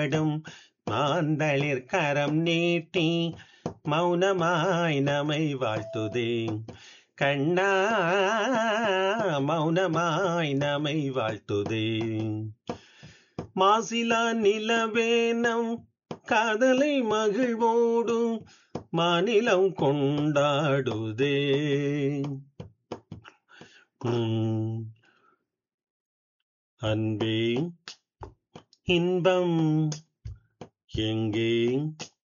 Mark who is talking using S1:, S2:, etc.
S1: படும் மாந்தளிர் கரம் நீட்டி மௌனமாய் நம்மை வாழ்த்துதே கண்ணா மௌனமாய் நம்மை வாழ்த்துதே மாசிலா நிலவேனம் காதலை மகிழ்வோடும் மாநிலம் கொண்டாடுதே உம். அன்பே இன்பம் எங்கே